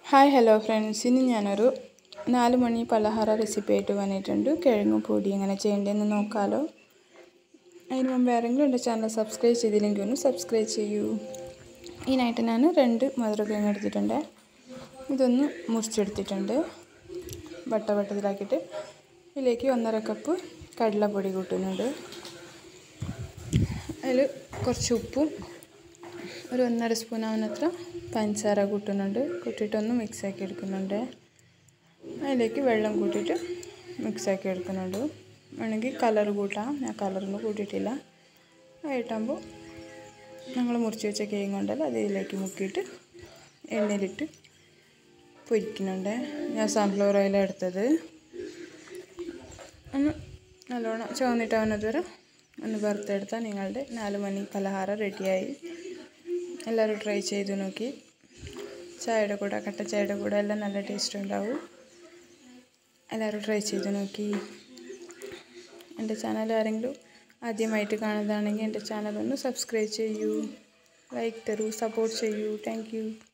hi hello friends ഇനി ഞാനൊരു നാല് മണി പലഹാര റെസിപ്പി ആയിട്ട് വന്നിട്ടുണ്ട് കിഴങ്ങ് പൊടി എങ്ങനെ ചെയ്യേണ്ടതെന്ന് നോക്കാമല്ലോ അതിന് മുമ്പ് ആരെങ്കിലും എൻ്റെ ചാനൽ സബ്സ്ക്രൈബ് ചെയ്തില്ലെങ്കിൽ ഒന്ന് സബ്സ്ക്രൈബ് ചെയ്യൂ ഇതിനായിട്ട് ഞാൻ രണ്ട് മധുരക്കിഴങ്ങ് എടുത്തിട്ടുണ്ട് ഇതൊന്ന് മുറിച്ചെടുത്തിട്ടുണ്ട് വട്ട വട്ടത്തിലാക്കിയിട്ട് ഇതിലേക്ക് ഒന്നര കപ്പ് കടലപ്പൊടി കൂട്ടുന്നുണ്ട് അതിൽ കുറച്ച് ഉപ്പും ഒരു ഒന്നര സ്പൂൺ ആവുന്നത്ര പഞ്ചസാര കൂട്ടുന്നുണ്ട് കൂട്ടിയിട്ടൊന്ന് മിക്സാക്കി എടുക്കുന്നുണ്ട് അതിലേക്ക് വെള്ളം കൂട്ടിയിട്ട് മിക്സാക്കി എടുക്കുന്നുണ്ട് വേണമെങ്കിൽ കളർ കൂട്ടാം ഞാൻ കളറൊന്നും കൂട്ടിയിട്ടില്ല ആയിട്ടാകുമ്പോൾ ഞങ്ങൾ മുറിച്ച് വെച്ച കേക്ക് കൊണ്ടല്ല അത് ഇതിലേക്ക് മുക്കിയിട്ട് എണ്ണയിലിട്ട് പൊരിക്കുന്നുണ്ട് ഞാൻ സൺഫ്ലവർ ഓയിലാണ് എടുത്തത് ഒന്ന് നല്ലോണം ചുവന്നിട്ടാവുന്നത് വരെ ഒന്ന് വറുത്തെടുത്താൽ നിങ്ങളുടെ നാല് മണി പലഹാരം റെഡിയായി എല്ലാവരും ട്രൈ ചെയ്ത് നോക്കി ചായയുടെ കൂടെ കട്ട ചായയുടെ കൂടെ എല്ലാം നല്ല ടേസ്റ്റ് ഉണ്ടാവും എല്ലാവരും ട്രൈ ചെയ്ത് നോക്കി എൻ്റെ ചാനൽ ആരെങ്കിലും ആദ്യമായിട്ട് കാണുന്നതാണെങ്കിൽ എൻ്റെ ചാനൽ ഒന്ന് സബ്സ്ക്രൈബ് ചെയ്യൂ ലൈക്ക് തരൂ സപ്പോർട്ട് ചെയ്യൂ താങ്ക്